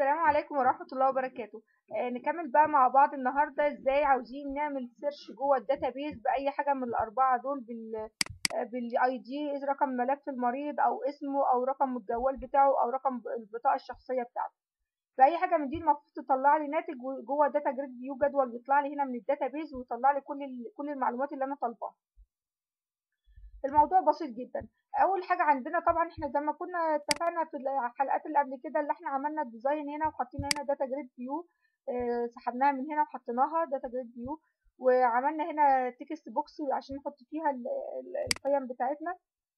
السلام عليكم ورحمة الله وبركاته آه نكمل بقى مع بعض النهاردة ازاي عاوزين نعمل سيرش جوه الداتابيز بأي حاجة من الأربعة دول بال بالاي دي رقم ملف المريض أو اسمه أو رقم الجوال بتاعه أو رقم البطاقة الشخصية بتاعته فأي حاجة من دي المفروض تطلع لي ناتج جوه داتا جريد فيو جدول بيطلع لي هنا من الداتابيز ويطلع لي كل كل المعلومات اللي أنا طالباها الموضوع بسيط جدا اول حاجه عندنا طبعا احنا زي ما كنا اتفقنا في الحلقات اللي قبل كده اللي احنا عملنا الديزاين هنا وحطينا هنا داتا جريد فيو اه سحبناها من هنا وحطيناها داتا جريد فيو وعملنا هنا تكست بوكس عشان نحط فيها القيم بتاعتنا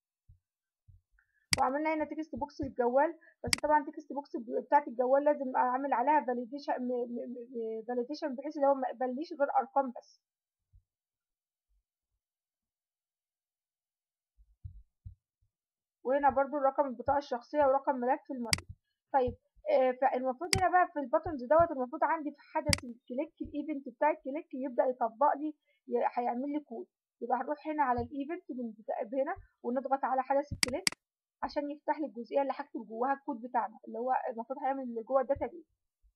وعملنا هنا تكست بوكس للجوال بس طبعا تكست بوكس بتاعت الجوال لازم اعمل عليها فاليديشن فاليديشن بحيث ان هو ما يقبليش غير ارقام بس وهنا برضو رقم البطاقة الشخصية ورقم ملف المريض طيب آه فالمفروض هنا بقى في الباتنز دوت المفروض عندي في حدث الكليك الايفنت بتاع الكليك يبدأ يطبق لي هيعمل لي كود يبقى هنروح هنا على الايفنت من هنا ونضغط على حدث الكليك عشان يفتح لي الجزئية اللي هكتب جواها الكود بتاعنا اللي هو المفروض هيعمل اللي جوه الداتابيز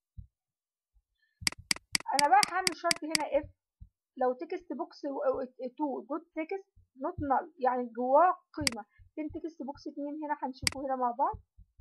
انا بقى هعمل شرط هنا اف لو تكست بوكس 2 دوت تكست نوت نل يعني جواه قيمه فين تكست بوكس 2 هنا هنشوفه هنا مع بعض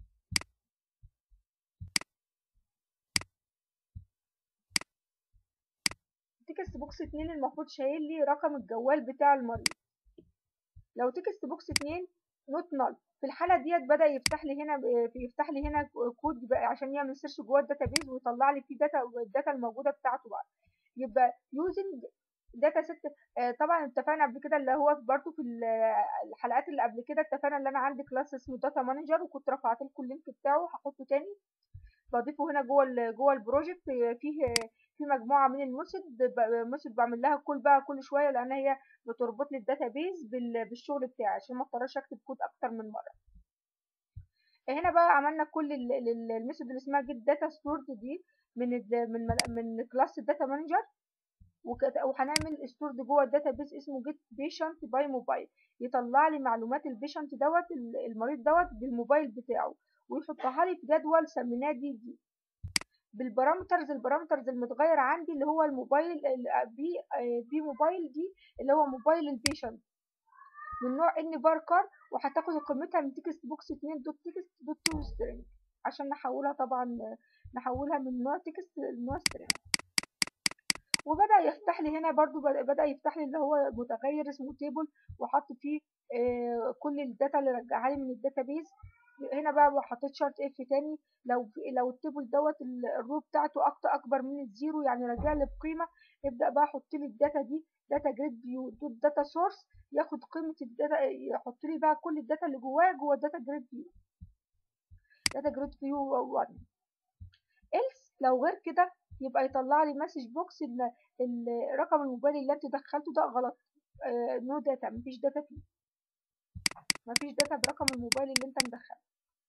تكست بوكس 2 المفروض شايل لي رقم الجوال بتاع المريض لو تكست بوكس 2 نوت نل في الحالة ديت بدأ يفتح لي هنا يفتح لي هنا كود عشان يعمل سيرش جوه الداتابيز ويطلع لي فيه داتا الداتا الموجودة بتاعته بقى يبقى يوزنج داتا ست طبعا اتفقنا قبل كده اللي هو برضو في الحلقات اللي قبل كده اتفقنا ان انا عندي كلاس اسمه داتا مانجر وكنت رفعت لكم اللينك بتاعه هحطه تاني بضيفه هنا جوه جوه البروجكت فيه في مجموعه من الميثود ميثود بعمل لها كل بقى كل شويه لان هي بتربط لي الداتابيز بالشغل بتاعي عشان ما اضطرش اكتب كود اكتر من مره هنا بقى عملنا كل الميثود اللي اسمها جيت داتا ستورد دي من من من كلاس الداتا مانجر وهنعمل ستورد جوه الداتابيز اسمه جيت بيشنت باي موبايل يطلع لي معلومات البيشنت دوت المريض دوت بالموبايل بتاعه ويحطها لي في جدول سميناه دي دي بالبارامترز البارامترز المتغير عندي اللي هو الموبايل بي بي موبايل دي اللي هو موبايل البيشنت من نوع ان باركر وهتاخد قيمتها من تكست بوكس 2 دوت تكست دوت تو سترينج عشان نحولها طبعا نحولها من نوع تكست لنوع سترينج وبدا يفتح لي هنا برضو بدا يفتح لي اللي هو متغير اسمه تيبل وحط فيه آه كل الداتا اللي رجعها لي من الداتابيز هنا بقى حطيت شرط اف تاني لو لو التيبل دوت الرو بتاعته اكتر اكبر من الزيرو يعني رجع لي بقيمه يبدا بقى احط لي الداتا دي داتا جريد فيو دوت داتا سورس ياخد قيمه الداتا يحط لي بقى كل الداتا اللي جواه جوه الداتا جريد فيو داتا جريد فيو 1 else لو غير كده يبقى يطلع لي مسج بوكس ان الرقم الموبايل اللي انت دخلته ده غلط نو داتا مفيش داتا فيه مفيش داتا برقم الموبايل اللي انت مدخله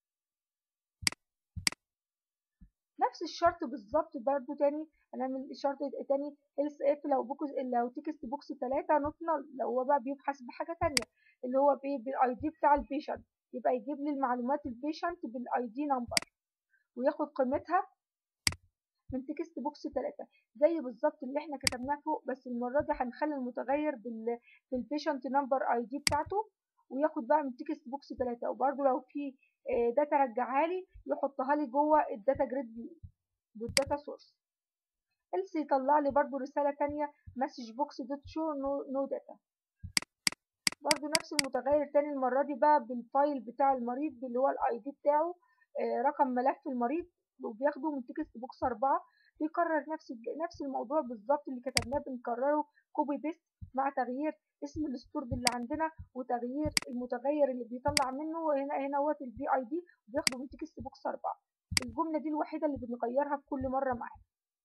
نفس الشرط بالظبط برضو تاني هنعمل شرط تاني else if لو بوكس لو تكست بوكس 3 نوت نل لو هو بقى بيبحث بحاجه تانية اللي هو بالاي دي بتاع البيشنت يبقى يجيب لي المعلومات البيشنت بالاي دي نمبر وياخد قيمتها من تكست بوكس 3 زي بالظبط اللي احنا كتبناه فوق بس المره دي هنخلي المتغير بال بالبيشنت نمبر اي دي بتاعته وياخد بقى من تكست بوكس 3 وبرده لو في داتا رجعها لي يحطها لي جوه الداتا جريد فيو بالداتا سورس else يطلع لي برده رساله تانية مسج بوكس دوت شو نو داتا برضو نفس المتغير تاني المرة دي بقى بالفايل بتاع المريض اللي هو الاي دي بتاعه رقم ملف المريض وبياخده من تكست بوكس أربعة بيكرر نفس نفس الموضوع بالظبط اللي كتبناه بنكرره كوبي بيست مع تغيير اسم الستورد اللي عندنا وتغيير المتغير اللي بيطلع منه هنا هنا هو البي اي دي بياخده من تكست بوكس أربعة الجملة دي الوحيدة اللي بنغيرها في كل مرة معانا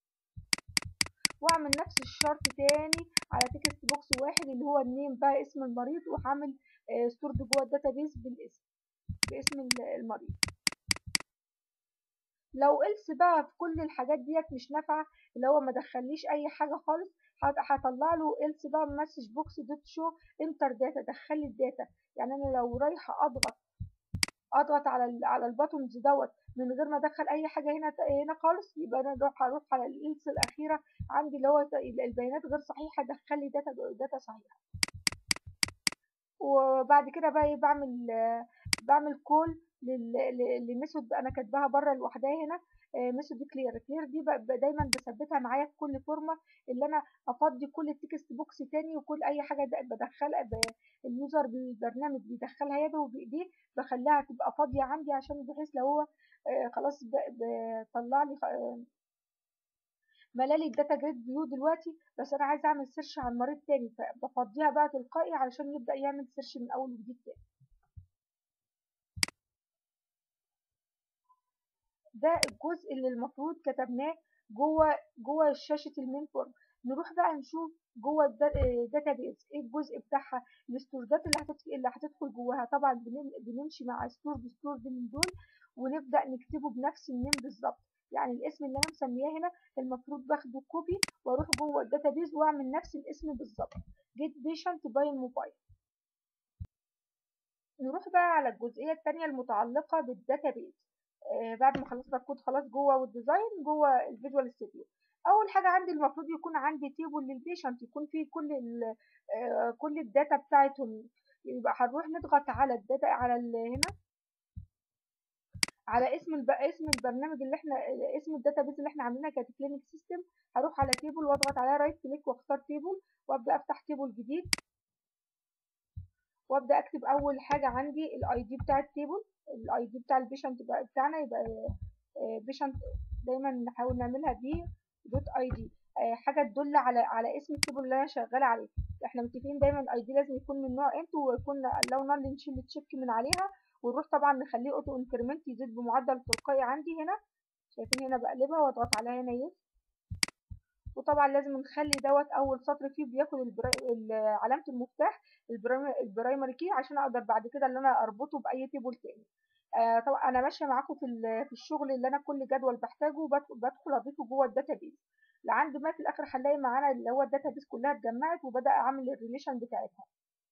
واعمل نفس الشرط تاني على تكست بوكس واحد اللي هو النيم بقى اسم المريض وهعمل ستورد جوه الداتابيز بالاسم باسم المريض لو else بقى في كل الحاجات ديت مش نافعه اللي هو ما دخليش اي حاجه خالص هطلع له else بقى مسج بوكس دوت شو انتر داتا دخل لي الداتا يعني انا لو رايحه اضغط اضغط على ال على الباتونز دوت من غير ما ادخل اي حاجه هنا هنا خالص يبقى انا اروح اروح على الالس الاخيره عندي اللي هو البيانات غير صحيحه دخل لي داتا داتا صحيحه وبعد كده بقى بعمل بعمل كول لميثود انا كاتباها بره لوحدها هنا ميثود كلير كلير دي دايما بثبتها معايا في كل فورمه اللي انا افضي كل التكست بوكس تاني وكل اي حاجه بدخلها اليوزر بالبرنامج بيدخلها يده وبايديه بخليها تبقى فاضيه عندي عشان بحيث لو هو خلاص طلع لي ملالي الداتا جريد فيو دلوقتي بس انا عايزه اعمل سيرش عن مريض تاني فبفضيها بقى تلقائي علشان يبدا يعمل سيرش من اول وجديد تاني ده الجزء اللي المفروض كتبناه جوه جوه شاشه المين فورم نروح بقى نشوف جوه الداتابيز ايه الجزء بتاعها الاستوردات اللي هتدخل اللي هتدخل جواها طبعا بنمشي مع ستور بستور دي من دول ونبدا نكتبه بنفس النيم بالظبط يعني الاسم اللي انا مسمياه هنا المفروض باخده كوبي واروح جوه الداتابيز واعمل نفس الاسم بالظبط جيت بيشنت باي الموبايل نروح بقى على الجزئيه الثانيه المتعلقه بالداتابيز آه بعد ما خلصنا الكود خلاص جوه والديزاين جوه الفيجوال ستوديو اول حاجه عندي المفروض يكون عندي تيبل للبيشنت يكون فيه كل آه كل الداتا بتاعتهم يبقى هنروح نضغط على الداتا على هنا على اسم الب... اسم البرنامج اللي احنا اسم الداتابيز اللي احنا عاملينها كانت كلينيك سيستم هروح على تيبل واضغط عليها رايت كليك واختار تيبل وابدا افتح تيبل جديد وابدا اكتب اول حاجه عندي الاي دي بتاع التيبل الاي دي بتاع البيشنت بتاعنا يبقى بيشنت دايما نحاول نعملها بي دوت اي دي حاجه تدل على على اسم التيبل اللي انا شغاله عليه احنا متفقين دايما الاي دي لازم يكون من نوع انت ويكون لو نال نشيل التشيك من عليها ونروح طبعا نخليه اوتو انكريمنت يزيد بمعدل تلقائي عندي هنا شايفين هنا بقلبها واضغط عليها هنا يس وطبعا لازم نخلي دوت اول سطر فيه بياخد علامه المفتاح البرايمري كي عشان اقدر بعد كده ان انا اربطه باي تيبل تاني آه طبعا انا ماشيه معاكم في في الشغل اللي انا كل جدول بحتاجه بدخل اضيفه جوه الداتابيز لعند ما في الاخر هنلاقي معانا اللي هو الداتابيز كلها اتجمعت وبدا اعمل الريليشن بتاعتها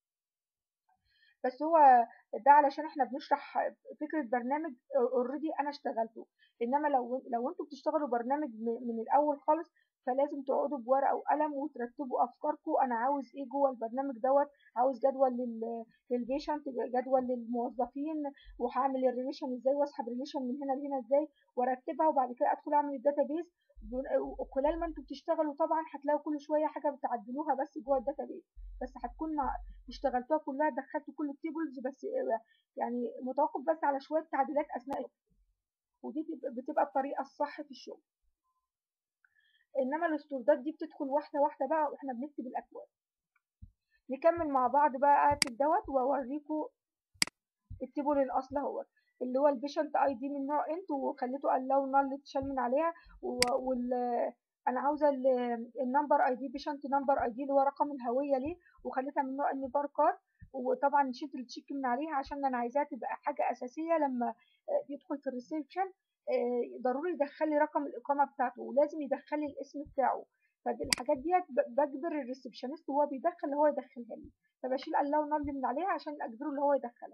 بس هو ده علشان احنا بنشرح فكره برنامج اوريدي انا اشتغلته انما لو لو انتوا بتشتغلوا برنامج من الاول خالص فلازم تقعدوا بورقه وقلم وترتبوا افكاركم انا عاوز ايه جوه البرنامج دوت عاوز جدول للبيشنت جدول للموظفين وهعمل الريليشن ازاي واسحب ريليشن من هنا لهنا ازاي وارتبها وبعد كده ادخل اعمل الداتابيز خلال ما انتوا بتشتغلوا طبعا هتلاقوا كل شويه حاجه بتعدلوها بس جوه الداتابيز بس هتكون مع اشتغلتوها كلها دخلتوا كل التيبلز بس يعني متوقف بس على شويه تعديلات اثناء ودي بتبقى الطريقه الصح في الشغل انما الاستوردات دي بتدخل واحده واحده بقى واحنا بنكتب الاكواد نكمل مع بعض بقى اكتب دوت واوريكم التيبل الاصل اهوت اللي هو البيشنت اي دي من نوع انت وخليته الاو نال تشال من عليها وال انا عاوزه النمبر اي دي بيشنت نمبر اي دي اللي هو رقم الهويه ليه وخليتها من نوع ان باركار وطبعا شلت التشيك من عليها عشان انا عايزاها تبقى حاجه اساسيه لما يدخل في الريسبشن ضروري يدخل لي رقم الاقامه بتاعته ولازم يدخل لي الاسم بتاعه فالحاجات ديت بجبر الريسبشنست وهو بيدخل اللي هو يدخلها لي فبشيل الله ونال من عليها عشان اجبره اللي هو يدخلها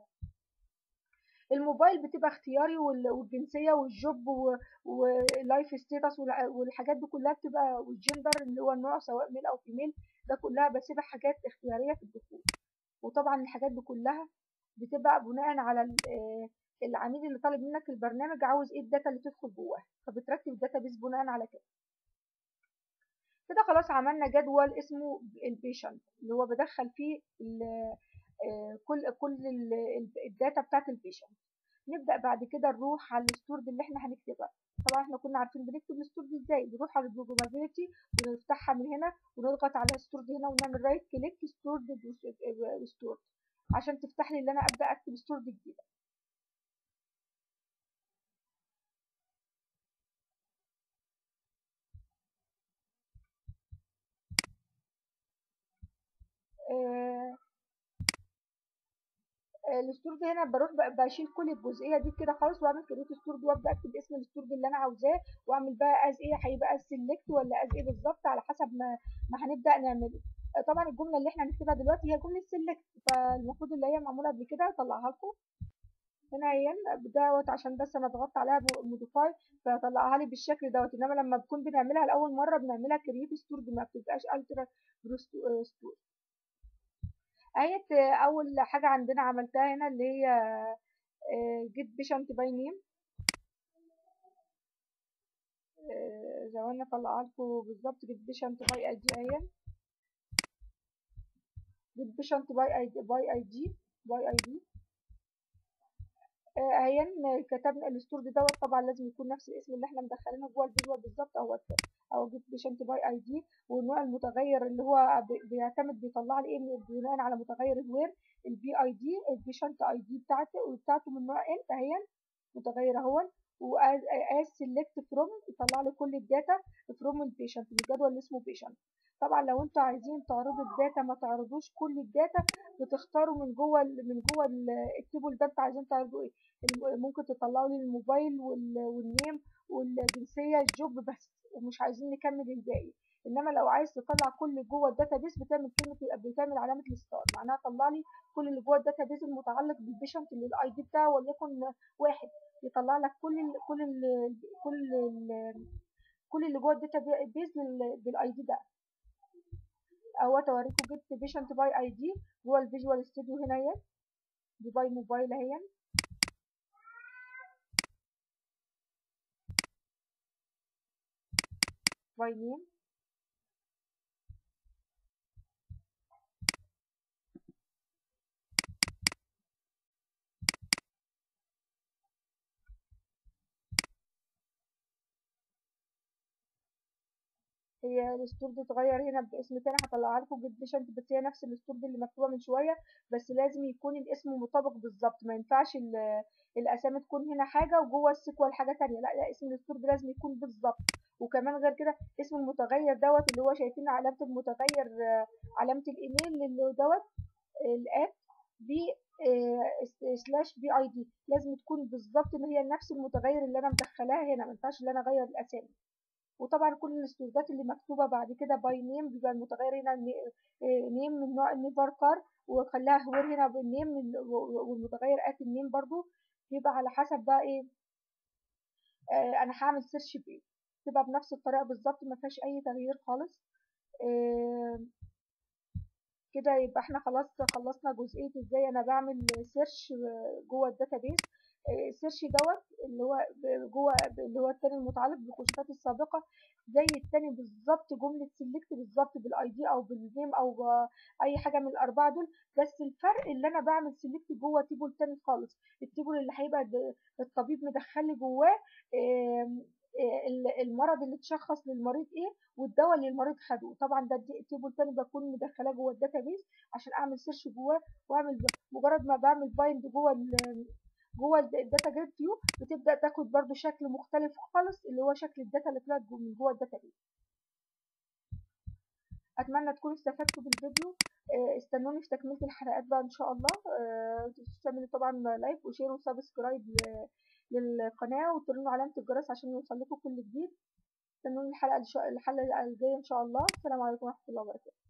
الموبايل بتبقى اختياري والجنسيه والجوب واللايف ستيتس والحاجات دي كلها بتبقى والجندر اللي هو النوع سواء ميل او فيميل ده كلها بسيبها حاجات اختياريه في الدخول وطبعا الحاجات دي كلها بتبقى بناء على العميل اللي طالب منك البرنامج عاوز ايه الداتا اللي تدخل جواها فبترتب الداتابيز بناء على كده كده خلاص عملنا جدول اسمه البيشنت اللي هو بدخل فيه كل كل الداتا بتاعت البيشنت نبدا بعد كده نروح على الستورد اللي احنا هنكتبها طبعا احنا كنا عارفين بنكتب الستورد ازاي بنروح على البروجرامابيلتي ونفتحها من هنا ونضغط على الستورد هنا ونعمل رايت كليك ستورد ستورد عشان تفتح لي ان انا ابدا اكتب ستورد جديده الستورد هنا بروح بشيل كل الجزئيه دي كده خالص واعمل كريت ستورد وابدا اكتب اسم الستورد اللي انا عاوزاه واعمل بقى از ايه هيبقى از سيلكت ولا از ايه بالظبط على حسب ما ما هنبدا نعمله طبعا الجمله اللي احنا هنكتبها دلوقتي هي جمله سيلكت فالمفروض اللي هي معموله قبل كده اطلعها لكم هنا هي دوت عشان بس انا ضغطت عليها موديفاي فطلعها لي بالشكل دوت انما لما بنكون بنعملها لاول مره بنعملها كرييت ستور ما بتبقاش الترا ستور اهيت اول حاجه عندنا عملتها هنا اللي هي جيت بيشنت باي نيم ثواني اطلعها لكم بالظبط جيت بيشنت باي اي دي اهي جيت بيشنت باي اي دي باي اي دي باي اي دي اهي كتبنا الستور دوت طبعا لازم يكون نفس الاسم اللي احنا مدخلينه جوه الفيجوال بالظبط او او جيت بيشنت باي اي دي والنوع المتغير اللي هو بيعتمد بيطلع لي ايه بناء على متغير الوير البي اي دي البيشنت اي دي بتاعته وبتاعته من نوع انت اهي متغير اهو واز سيلكت فروم يطلع لي كل الداتا فروم البيشنت الجدول اللي اسمه بيشنت طبعا لو انتوا عايزين تعرضوا الداتا ما تعرضوش كل الداتا بتختاروا من جوه من جوه التيبل ده انتوا عايزين تعرضوا ايه ممكن تطلعوا لي الموبايل والنيم والجنسيه الجوب بس ومش عايزين نكمل الباقي انما لو عايز تطلع كل جوه الداتابيس بتعمل كلمه بتعمل علامه الستار معناها طلع لي كل اللي جوه الداتابيس المتعلق بالبيشنت اللي الاي دي بتاعه وليكن واحد يطلع لك كل ال كل ال كل ال كل اللي جوه الداتابيس بالاي دي ده اهوت اوريكم جبت بيشنت باي اي دي جوه الفيجوال ستوديو هنا اهي دي باي موبايل اهي باي نيم هي الستور دي اتغير هنا باسم تاني هطلعها لكم جيت بيشنت بس هي نفس الستور دي اللي مكتوبه من شويه بس لازم يكون الاسم مطابق بالظبط ما ينفعش الاسامي تكون هنا حاجه وجوه السيكوال حاجه تانية لا لا اسم الستور ده لازم يكون بالظبط وكمان غير كده اسم المتغير دوت اللي هو شايفين علامه المتغير علامه الايميل اللي دوت الات بي سلاش بي اي دي لازم تكون بالظبط ان هي نفس المتغير اللي انا مدخلاها هنا ما ينفعش ان انا اغير الاسامي وطبعا كل الستورات اللي مكتوبه بعد كده باي نيم بيبقى المتغير هنا نيم من نوع نيفر كار وخلاها هوير هنا بالنيم والمتغير ات النيم برضو بيبقى على حسب بقى ايه آه انا هعمل سيرش بايه تبقى بنفس الطريقه بالظبط ما فيهاش اي تغيير خالص آه كده يبقى احنا خلاص خلصنا جزئيه ازاي انا بعمل سيرش جوه الداتابيس السيرش دوت اللي هو جوه اللي هو التاني المتعلق بالكشوفات السابقه زي التاني بالظبط جمله سيلكت بالظبط بالاي دي او بالنيم او اي حاجه من الاربعه دول بس الفرق اللي انا بعمل سيلكت جوه تيبل تاني خالص التيبل اللي هيبقى الطبيب مدخل لي جواه المرض اللي اتشخص للمريض ايه والدواء اللي المريض خده طبعا ده تيبل تاني بكون مدخلاه جوه الداتابيس عشان اعمل سيرش جواه واعمل مجرد ما بعمل بايند جوه جوه الداتا جريد فيو بتبدا تاخد برضو شكل مختلف خالص اللي هو شكل الداتا اللي طلعت من جوه الداتابيس اتمنى تكونوا استفدتوا بالفيديو استنوني في تكمله الحلقات بقى ان شاء الله تعملوا طبعا لايك وشير وسبسكرايب للقناه وترنوا علامه الجرس عشان يوصل لكم كل جديد استنوني الحلقه الحلقه الجايه ان شاء الله السلام عليكم ورحمه الله وبركاته